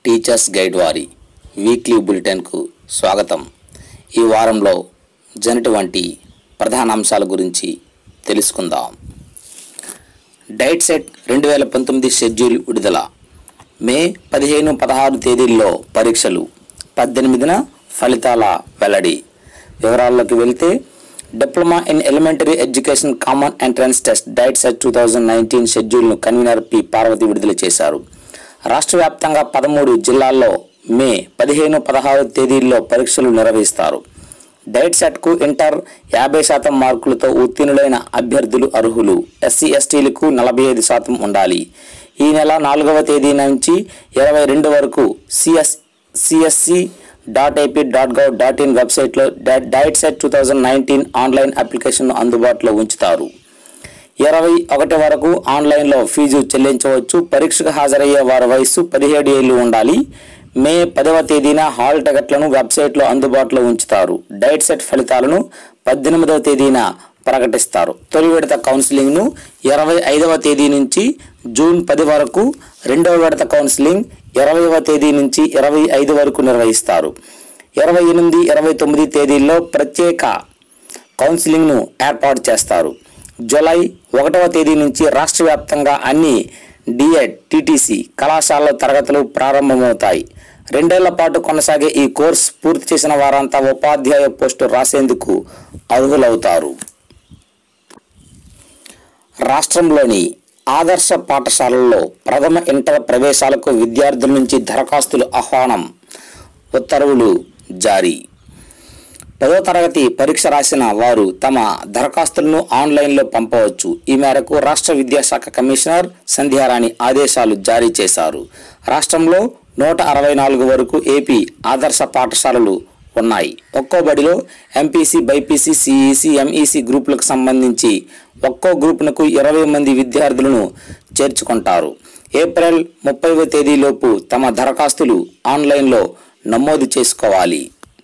teachers guide వారి weekly బులెటిన్కు స్వాగతం ఈ వారంలో జరిగినటువంటి ప్రధాన అంశాల గురించి తెలుసుకుందాం డైట్ సెట్ రెండు వేల పంతొమ్మిది షెడ్యూల్ విడుదల మే పదిహేను పదహారు తేదీల్లో పరీక్షలు పద్దెనిమిదిన ఫలితాల వెల్లడి వివరాల్లోకి వెళ్తే diploma in elementary education common entrance test DIET set two thousand nineteen షెడ్యూల్ను కన్వీనర్ పి పార్వతి విడుదల చేశారు రాష్ట్ర వ్యాప్తంగా పదమూడు జిల్లాల్లో మే పదిహేను పదహారు తేదీల్లో పరీక్షలు నిర్వహిస్తారు డైట్ సెట్కు ఇంటర్ యాభై శాతం మార్కులతో ఉత్తీర్ణులైన అభ్యర్థులు అర్హులు ఎస్సీ ఎస్టీలకు నలభై ఐదు శాతం ఉండాలి ఈ నెల నాలుగవ తేదీ నుంచి ఇరవై రెండు వరకు CS CSC dot AP dot gov dot in వెబ్సైట్లో DIET set two thousand nineteen online application అందుబాటులో ఉంచుతారు ఇరవై ఒకటి వరకు ఆన్లైన్లో ఫీజు చెల్లించవచ్చు పరీక్షకు హాజరయ్యే వారి వయస్సు పదిహేడు ఏళ్ళు ఉండాలి మే పదవ తేదీన హాల్ టికెట్లను వెబ్సైట్లో అందుబాటులో ఉంచుతారు డైట్ సెట్ ఫలితాలను పద్దెనిమిదవ తేదీన ప్రకటిస్తారు తొలి విడత కౌన్సిలింగ్ను ఇరవై ఐదవ తేదీ నుంచి జూన్ పది వరకు రెండవ విడత కౌన్సిలింగ్ ఇరవైవ తేదీ నుంచి ఇరవై ఐదు వరకు నిర్వహిస్తారు ఇరవై ఎనిమిది ఇరవై తొమ్మిది తేదీల్లో ప్రత్యేక కౌన్సిలింగ్ను ఏర్పాటు చేస్తారు జూలై ఒకటవ తేదీ నుంచి రాష్ట్ర వ్యాప్తంగా అన్ని డిఎడ్ టీటీసీ కళాశాలలో తరగతులు ప్రారంభమవుతాయి రెండేళ్ల పాటు కొనసాగే ఈ కోర్స్ పూర్తి చేసిన వారంతా ఉపాధ్యాయ పోస్టు రాసేందుకు అర్హులవుతారు రాష్ట్రంలోని ఆదర్శ పాఠశాలల్లో ప్రథమ ఇంటర్ ప్రవేశాలకు విద్యార్థుల నుంచి దరఖాస్తులు ఆహ్వానం ఉత్తర్వులు జారీ పదో తరగతి పరీక్ష రాసిన వారు తమ దరఖాస్తులను ఆన్లైన్లో పంపవచ్చు ఈ మేరకు రాష్ట్ర విద్యాశాఖ కమిషనర్ సంధ్యారాణి ఆదేశాలు జారీ చేశారు రాష్ట్రంలో నూట అరవై నాలుగు వరకు ఏపీ ఆదర్శ పాఠశాలలు ఉన్నాయి ఒక్కో బడిలో ఎంపీసీ బైపీసీ సిఈసి ఎంఈసి గ్రూపులకు సంబంధించి ఒక్కో గ్రూపునకు ఇరవై మంది విద్యార్థులను చేర్చుకుంటారు ఏప్రిల్ ముప్పైవ తేదీలోపు తమ దరఖాస్తులు ఆన్లైన్లో నమోదు చేసుకోవాలి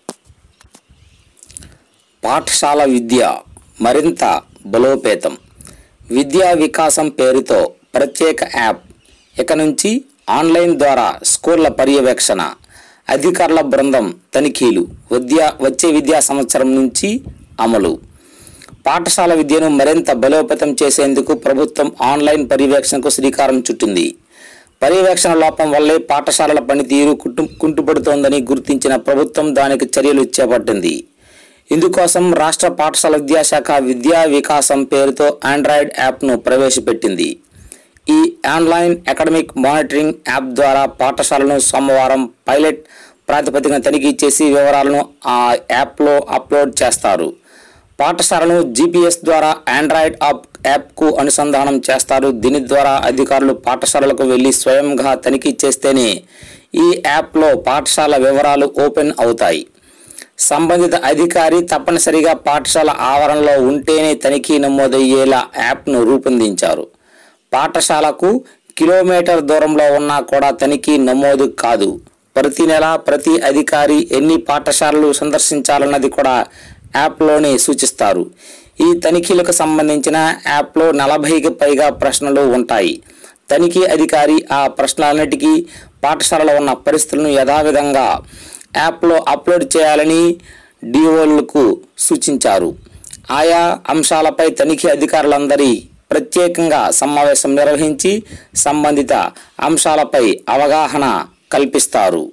పాఠశాల విద్య మరింత బలోపేతం విద్యా వికాసం పేరుతో ప్రత్యేక యాప్ ఇక నుంచి ఆన్లైన్ ద్వారా స్కూళ్ల పర్యవేక్షణ అధికారుల బృందం తనిఖీలు విద్యా వచ్చే విద్యా సంవత్సరం నుంచి అమలు పాఠశాల విద్యను మరింత బలోపేతం చేసేందుకు ప్రభుత్వం ఆన్లైన్ పర్యవేక్షణకు శ్రీకారం చుట్టింది పర్యవేక్షణ లోపం వల్లే పాఠశాలల పనితీరు కుట్టు కుంటుపడుతోందని గుర్తించిన ప్రభుత్వం దానికి చర్యలు చేపట్టింది ఇందుకోసం రాష్ట్ర పాఠశాల విద్యాశాఖ విద్యా వికాసం పేరుతో ఆండ్రాయిడ్ యాప్ను ప్రవేశపెట్టింది ఈ ఆన్లైన్ అకాడమిక్ మానిటరింగ్ యాప్ ద్వారా పాఠశాలను సోమవారం పైలట్ ప్రాతిపదికన తనిఖీ చేసి వివరాలను ఆ యాప్లో అప్లోడ్ చేస్తారు పాఠశాలను జీపీఎస్ ద్వారా ఆండ్రాయిడ్ యాప్ యాప్కు అనుసంధానం చేస్తారు దీని ద్వారా అధికారులు పాఠశాలలకు వెళ్లి స్వయంగా తనిఖీ చేస్తేనే ఈ యాప్లో పాఠశాల వివరాలు ఓపెన్ అవుతాయి సంబంధిత అధికారి తప్పనిసరిగా పాఠశాల ఆవరణలో ఉంటేనే తనిఖీ నమోదయ్యేలా యాప్ను రూపొందించారు పాఠశాలకు కిలోమీటర్ దూరంలో ఉన్నా కూడా తనిఖీ నమోదు కాదు ప్రతి నెల ప్రతి అధికారి ఎన్ని పాఠశాలలు సందర్శించాలన్నది కూడా యాప్లోనే సూచిస్తారు ఈ తనిఖీలకు సంబంధించిన యాప్లో నలభైకి పైగా ప్రశ్నలు ఉంటాయి తనిఖీ అధికారి ఆ ప్రశ్నలన్నిటికీ పాఠశాలలో ఉన్న పరిస్థితులను యథావిధంగా యాప్లో అప్లోడ్ చేయాలని డిఓలకు సూచించారు ఆయా అంశాలపై తనిఖీ అధికారులందరి ప్రత్యేకంగా సమావేశం నిర్వహించి సంబంధిత అంశాలపై అవగాహన కల్పిస్తారు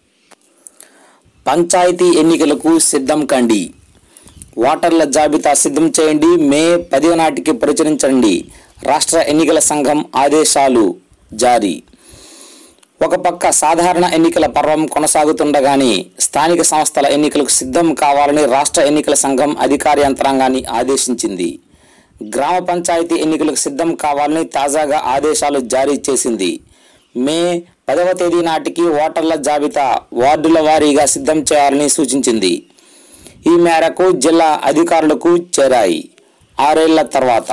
పంచాయతీ ఎన్నికలకు సిద్ధం కండి ఓటర్ల జాబితా సిద్ధం చేయండి మే పది నాటికి ప్రచురించండి రాష్ట్ర ఎన్నికల సంఘం ఆదేశాలు జారీ ఒక పక్క సాధారణ ఎన్నికల పర్వం కొనసాగుతుండగానే స్థానిక సంస్థల ఎన్నికలకు సిద్ధం కావాలని రాష్ట్ర ఎన్నికల సంఘం అధికార యంత్రాంగాన్ని ఆదేశించింది గ్రామ పంచాయతీ ఎన్నికలకు సిద్ధం కావాలని తాజాగా ఆదేశాలు జారీ చేసింది మే పదవ తేదీ నాటికి ఓటర్ల జాబితా వార్డుల వారీగా సిద్ధం చేయాలని సూచించింది ఈ మేరకు జిల్లా అధికారులకు చేరాయి ఆరేళ్ల తర్వాత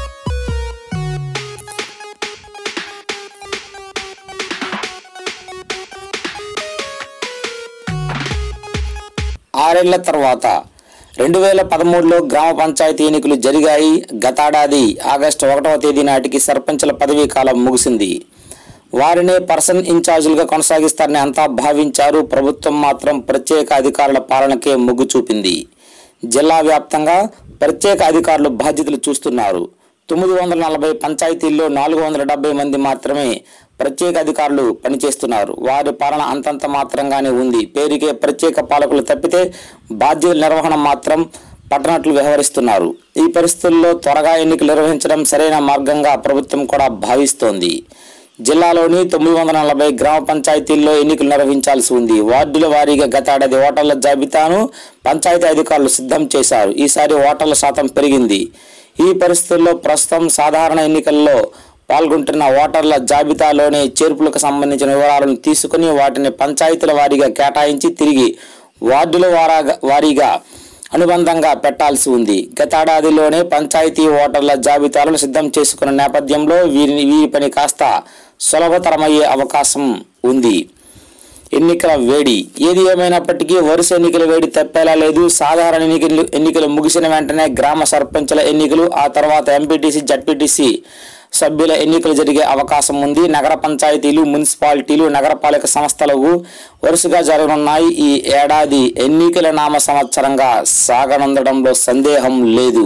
ఆరేళ్ల తర్వాత రెండు వేల పదమూడులో గ్రామ పంచాయతీ ఎన్నికలు జరిగాయి గతాడాది ఆగస్టు ఒకటవ తేదీ నాటికి సర్పంచుల పదవీ కాలం ముగిసింది వారినే పర్సన్ ఇన్ఛార్జీలుగా కొనసాగిస్తారని అంతా భావించారు ప్రభుత్వం మాత్రం ప్రత్యేక అధికారుల పాలనకే మొగ్గు చూపింది జిల్లా వ్యాప్తంగా ప్రత్యేక అధికారులు బాధ్యతలు చూస్తున్నారు తొమ్మిది వందల నలభై పంచాయతీల్లో నాలుగు వందల డెబ్బై మంది మాత్రమే ప్రత్యేక అధికారులు పనిచేస్తున్నారు వారి పాలన అంతంత మాత్రంగానే ఉంది పేరుకే ప్రత్యేక పాలకులు తప్పితే బాధ్యతల నిర్వహణ మాత్రం పట్టనట్లు వ్యవహరిస్తున్నారు ఈ పరిస్థితుల్లో త్వరగా ఎన్నికలు నిర్వహించడం సరైన మార్గంగా ప్రభుత్వం కూడా భావిస్తోంది జిల్లాలోని తొమ్మిది వందల నలభై గ్రామ పంచాయతీల్లో ఎన్నికలు నిర్వహించాల్సి ఉంది వార్డుల వారీగా గత ఏడాది ఓటర్ల జాబితాను పంచాయతీ అధికారులు సిద్ధం చేశారు ఈసారి ఓటర్ల శాతం పెరిగింది ఈ పరిస్థితుల్లో ప్రస్తుతం సాధారణ ఎన్నికల్లో పాల్గొంటున్న ఓటర్ల జాబితాలోని చేర్పులకు సంబంధించిన వివరాలను తీసుకుని వాటిని పంచాయతీల వారీగా కేటాయించి తిరిగి వార్డుల వారాగా వారీగా అనుబంధంగా పెట్టాల్సి ఉంది గతేడాదిలోనే పంచాయతీ ఓటర్ల జాబితాలను సిద్ధం చేసుకున్న నేపథ్యంలో వీరిని వీరి పని కాస్త సులభతరమయ్యే అవకాశం ఉంది ఎన్నికల వేడి ఏది ఏమైనప్పటికీ వరుస ఎన్నికల వేడి తప్పేలా లేదు సాధారణ ఎన్నికలు ఎన్నికలు ముగిసిన వెంటనే గ్రామ సర్పంచుల ఎన్నికలు ఆ తర్వాత ఎంపీటీసీ జడ్పీటీసీ సభ్యుల ఎన్నికలు జరిగే అవకాశం ఉంది నగర పంచాయతీలు మున్సిపాలిటీలు నగరపాలక సంస్థలకు వరుసగా జరగనున్నాయి ఈ ఏడాది ఎన్నికల నామ సంవత్సరంగా సాగనందడంలో సందేహం లేదు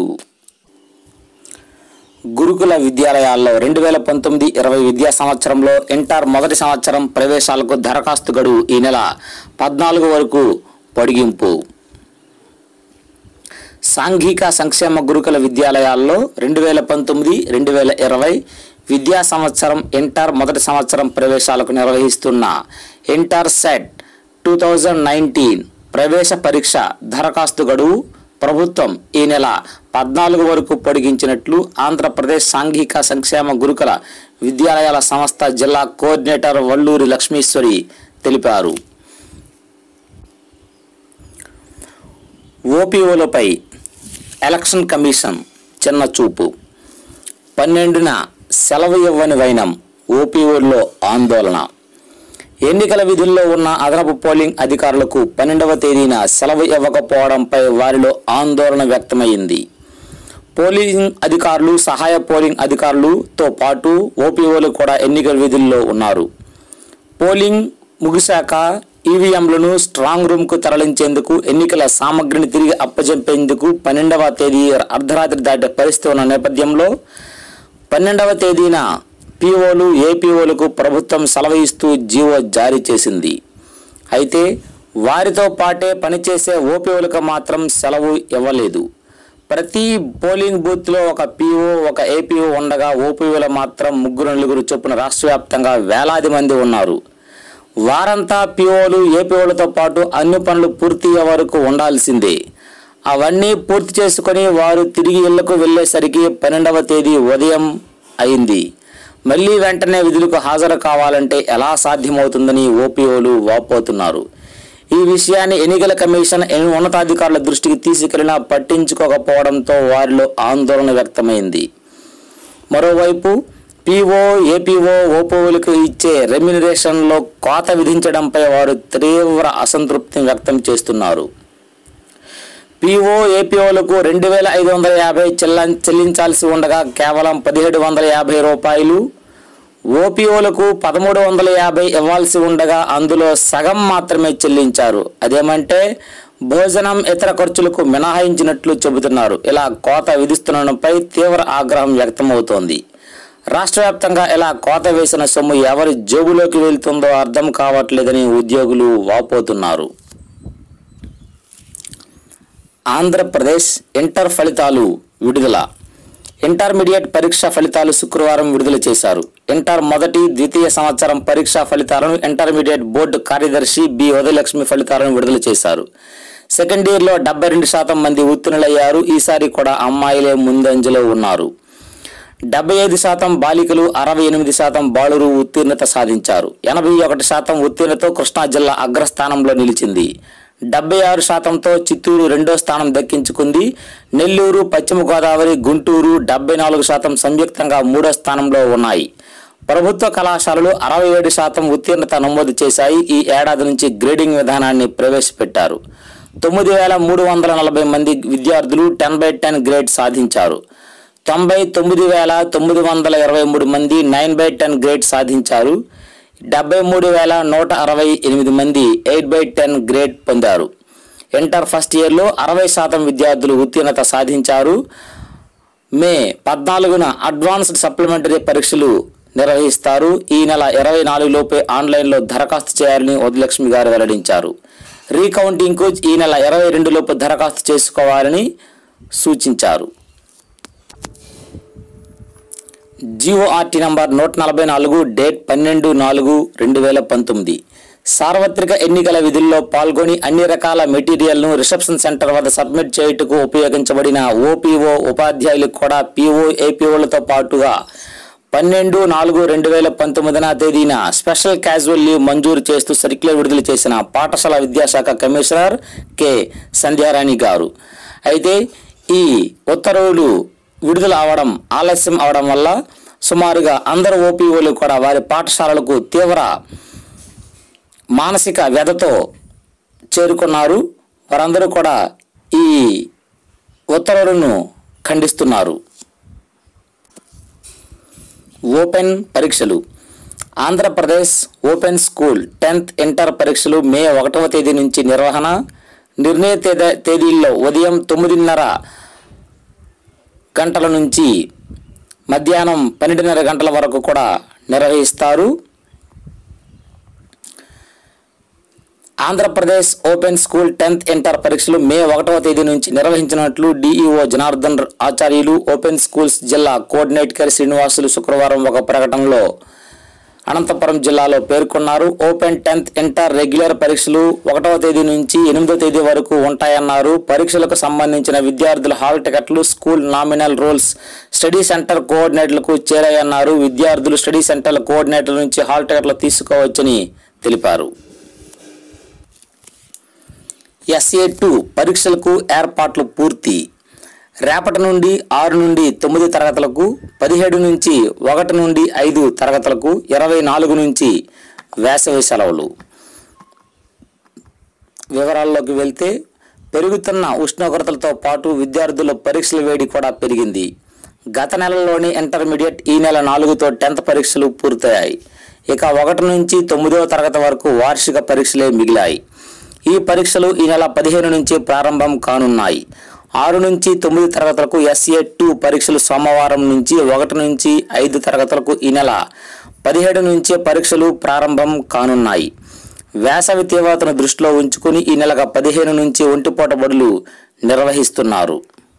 గురుకుల విద్యాలయాల్లో రెండు వేల పంతొమ్మిది ఇరవై విద్యా సంవత్సరంలో ఇంటర్ మొదటి సంవత్సరం ప్రవేశాలకు దరఖాస్తు గడువు ఈ నెల పద్నాలుగు వరకు పొడిగింపు సాంఘిక సంక్షేమ గురుకుల విద్యాలయాల్లో రెండు వేల పంతొమ్మిది రెండు వేల ఇరవై విద్యా సంవత్సరం ఇంటర్ మొదటి సంవత్సరం ప్రవేశాలకు నిర్వహిస్తున్న inter set two thousand nineteen ప్రవేశ పరీక్ష దరఖాస్తు గడువు ప్రభుత్వం ఈ నెల పద్నాలుగు వరకు పొడిగించినట్లు ఆంధ్రప్రదేశ్ సాంఘిక సంక్షేమ గురుకుల విద్యాలయాల సంస్థ జిల్లా కోఆర్డినేటర్ వల్లూరి లక్ష్మీశ్వరి తెలిపారు ఓపీఓలపై ఎలక్షన్ కమిషన్ చిన్న చూపు పన్నెండున సెలవు ఇవ్వని వైనం ఓపీఓల్లో ఆందోళన ఎన్నికల విధుల్లో ఉన్న అదనపు పోలింగ్ అధికారులకు పన్నెండవ తేదీన సెలవు ఇవ్వకపోవడంపై వారిలో ఆందోళన వ్యక్తమైంది పోలింగ్ అధికారులు సహాయ పోలింగ్ అధికారులతో పాటు ఓపీఓలు కూడా ఎన్నికల విధుల్లో ఉన్నారు పోలింగ్ ముగిశాక ఈవీఎంలను స్ట్రాంగ్ రూమ్కు తరలించేందుకు ఎన్నికల సామగ్రిని తిరిగి అప్పజెప్పేందుకు పన్నెండవ తేదీ అర్ధరాత్రి దాటే పరిస్థితి ఉన్న నేపథ్యంలో పన్నెండవ తేదీన పీఓలు ఏపీఓలకు ప్రభుత్వం సెలవు ఇస్తూ జీవో జారీ చేసింది అయితే వారితో పాటే పనిచేసే ఓపీఓలకు మాత్రం సెలవు ఇవ్వలేదు ప్రతి పోలింగ్ బూత్లో ఒక పీఓ ఒక ఏపీఓ ఉండగా ఓపీఓలు మాత్రం ముగ్గురు నలుగురు చొప్పున రాష్ట్ర వ్యాప్తంగా వేలాది మంది ఉన్నారు వారంతా పీఓలు ఏపీఓలతో పాటు అన్ని పనులు పూర్తి అయ్యే వరకు ఉండాల్సిందే అవన్నీ పూర్తి చేసుకొని వారు తిరిగి ఇళ్లకు వెళ్ళేసరికి పన్నెండవ తేదీ ఉదయం అయింది మళ్ళీ వెంటనే విధులకు హాజరు కావాలంటే ఎలా సాధ్యమవుతుందని ఓపీఓలు వాపోతున్నారు ఈ విషయాన్ని ఎన్నికల కమిషన్ ఎన్ని ఉన్నతాధికారుల దృష్టికి తీసుకెళ్లినా పట్టించుకోకపోవడంతో వారిలో ఆందోళన వ్యక్తమైంది మరోవైపు పీఓ ఏపీఓ ఓపీఓలకు ఇచ్చే రెమ్యునరేషన్లో కోత విధించడంపై వారు తీవ్ర అసంతృప్తిని వ్యక్తం చేస్తున్నారు పీఓ ఏపీఓలకు రెండు వేల ఐదు వందల యాభై చెల్ల చెల్లించాల్సి ఉండగా కేవలం పదిహేడు వందల యాభై రూపాయలు ఓపీఓలకు పదమూడు వందల యాభై ఇవ్వాల్సి ఉండగా అందులో సగం మాత్రమే చెల్లించారు అదేమంటే భోజనం ఇతర ఖర్చులకు మినహాయించినట్లు చెబుతున్నారు ఇలా కోత విధిస్తుండడంపై తీవ్ర ఆగ్రహం వ్యక్తమవుతోంది రాష్ట్ర వ్యాప్తంగా ఇలా కోత వేసిన సొమ్ము ఎవరి జేబులోకి వెళ్తుందో అర్థం కావట్లేదని ఉద్యోగులు వాపోతున్నారు ఆంధ్రప్రదేశ్ ఇంటర్ ఫలితాలు విడుదల ఇంటర్మీడియట్ పరీక్ష ఫలితాలు శుక్రవారం విడుదల చేశారు ఇంటర్ మొదటి ద్వితీయ సంవత్సరం పరీక్షా ఫలితాలను ఇంటర్మీడియట్ బోర్డు కార్యదర్శి బి ఉదయలక్ష్మి ఫలితాలను విడుదల చేశారు సెకండ్ ఇయర్లో డెబ్బై రెండు శాతం మంది ఉత్తీర్ణులయ్యారు ఈసారి కూడా అమ్మాయిలే ముందంజలో ఉన్నారు డెబ్బై ఐదు శాతం బాలికలు అరవై ఎనిమిది శాతం బాలురు ఉత్తీర్ణత సాధించారు ఎనభై ఒకటి శాతం ఉత్తీర్ణతో కృష్ణా జిల్లా అగ్రస్థానంలో నిలిచింది డెబ్బై ఆరు శాతంతో చిత్తూరు రెండో స్థానం దక్కించుకుంది నెల్లూరు పశ్చిమ గోదావరి గుంటూరు డెబ్బై నాలుగు శాతం సంయుక్తంగా మూడో స్థానంలో ఉన్నాయి ప్రభుత్వ కళాశాలలు అరవై ఏడు శాతం ఉత్తీర్ణత నమోదు చేశాయి ఈ ఏడాది నుంచి గ్రేడింగ్ విధానాన్ని ప్రవేశపెట్టారు తొమ్మిది వేల మూడు వందల నలభై మంది విద్యార్థులు టెన్ బై టెన్ గ్రేడ్ సాధించారు తొంభై తొమ్మిది వేల తొమ్మిది వందల ఇరవై మూడు మంది నైన్ బై టెన్ గ్రేడ్ సాధించారు డెబ్బై మూడు వేల నూట అరవై ఎనిమిది మంది ఎయిట్ బై టెన్ గ్రేడ్ పొందారు ఇంటర్ ఫస్ట్ ఇయర్లో అరవై శాతం విద్యార్థులు ఉత్తీర్ణత సాధించారు మే పద్నాలుగున అడ్వాన్స్డ్ సప్లిమెంటరీ పరీక్షలు నిర్వహిస్తారు ఈ నెల ఇరవై నాలుగు లోపే ఆన్లైన్లో దరఖాస్తు చేయాలని వదిలక్ష్మి గారు వెల్లడించారు రీకౌంటింగ్కు ఈ నెల ఇరవై రెండు లోపు దరఖాస్తు చేసుకోవాలని సూచించారు జిఓఆర్టీ నంబర్ నూట నలభై నాలుగు డేట్ పన్నెండు నాలుగు రెండు వేల పంతొమ్మిది సార్వత్రిక ఎన్నికల విధుల్లో పాల్గొని అన్ని రకాల మెటీరియల్ను రిసెప్షన్ సెంటర్ వద్ద సబ్మిట్ చేయుటకు ఉపయోగించబడిన ఓపీఓ ఉపాధ్యాయులకు కూడా పీఓ ఏపీఓలతో పాటుగా పన్నెండు నాలుగు రెండు వేల పంతొమ్మిదిన తేదీన స్పెషల్ క్యాజువల్ లీవ్ మంజూరు చేస్తూ సర్క్యులర్ విడుదల చేసిన పాఠశాల విద్యాశాఖ కమిషనర్ కె సంధ్యారాణి గారు అయితే ఈ ఉత్తర్వులు విడుదల అవడం ఆలస్యం అవడం వల్ల సుమారుగా అందరు ఓపీఓలు కూడా వారి పాఠశాలలకు తీవ్ర మానసిక వ్యధతో చేరుకున్నారు వారందరూ కూడా ఈ ఉత్తర్వులను ఖండిస్తున్నారు ఓపెన్ పరీక్షలు Andhra Pradesh open school tenth inter పరీక్షలు మే ఒకటవ తేదీ నుంచి నిర్వహణ నిర్ణయ తేదీ తేదీల్లో ఉదయం తొమ్మిదిన్నర గంటల నుంచి మధ్యాహ్నం పన్నెండున్నర గంటల వరకు కూడా నిర్వహిస్తారు Andhra Pradesh open school tenth inter పరీక్షలు మే ఒకటవ తేదీ నుంచి నిర్వహించినట్లు DEO Janardhan Acharyulu open schools జిల్లా కోఆర్డినేటర్ శ్రీనివాసులు శుక్రవారం ఒక ప్రకటనలో అనంతపురం జిల్లాలో పేర్కొన్నారు ఓపెన్ టెన్త్ ఇంటర్ రెగ్యులర్ పరీక్షలు ఒకటవ తేదీ నుంచి ఎనిమిదో తేదీ వరకు ఉంటాయన్నారు పరీక్షలకు సంబంధించిన విద్యార్థుల హాల్ టికెట్లు school nominal rolls study centre కోఆర్డినేటర్లకు చేరాయన్నారు విద్యార్థులు స్టడీ సెంటర్ల కోఆర్డినేటర్ నుంచి హాల్ టికెట్లు తీసుకోవచ్చని తెలిపారు ఎస్ఏ టూ పరీక్షలకు ఏర్పాట్లు పూర్తి రేపటి నుండి ఆరు నుండి తొమ్మిది తరగతులకు పదిహేడు నుంచి ఒకటి నుండి ఐదు తరగతులకు ఇరవై నాలుగు నుంచి వేసవి సెలవులు వివరాల్లోకి వెళ్తే పెరుగుతున్న ఉష్ణోగ్రతలతో పాటు విద్యార్థుల పరీక్షల వేడి కూడా పెరిగింది గత నెలలోని ఇంటర్మీడియట్ ఈ నెల నాలుగుతో టెన్త్ పరీక్షలు పూర్తయ్యాయి ఇక ఒకటి నుంచి తొమ్మిదవ తరగతి వరకు వార్షిక పరీక్షలే మిగిలాయి ఈ పరీక్షలు ఈ నెల పదిహేను నుంచి ప్రారంభం కానున్నాయి ఆరు నుంచి తొమ్మిది తరగతులకు ఎస్ఏ టూ పరీక్షలు సోమవారం నుంచి ఒకటి నుంచి ఐదు తరగతులకు ఈ నెల పదిహేడు నుంచి పరీక్షలు ప్రారంభం కానున్నాయి వేసవి తీవ్రతను దృష్టిలో ఉంచుకుని ఈ నెల పదిహేను నుంచి ఒంటిపూట బడులు నిర్వహిస్తున్నారు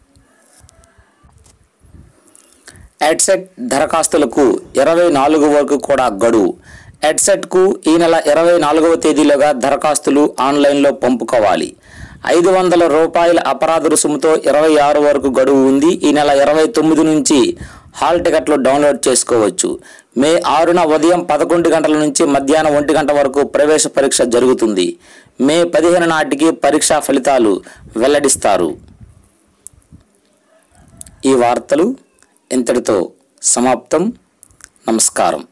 ఎడ్సెట్ దరఖాస్తులకు ఇరవై నాలుగు వరకు కూడా గడువు ఎడ్సెట్కు ఈ నెల ఇరవై నాలుగవ తేదీలోగా దరఖాస్తులు ఆన్లైన్లో పంపుకోవాలి ఐదు వందల రూపాయల అపరాధ రుసుముతో ఇరవై ఆరు వరకు గడువు ఉంది ఈ నెల ఇరవై తొమ్మిది నుంచి హాల్ టికెట్లు డౌన్లోడ్ చేసుకోవచ్చు మే ఆరున ఉదయం పదకొండు గంటల నుంచి మధ్యాహ్నం ఒంటి గంట వరకు ప్రవేశ పరీక్ష జరుగుతుంది మే పదిహేను నాటికి పరీక్షా ఫలితాలు వెల్లడిస్తారు ఈ వార్తలు ఇంతటితో సమాప్తం నమస్కారం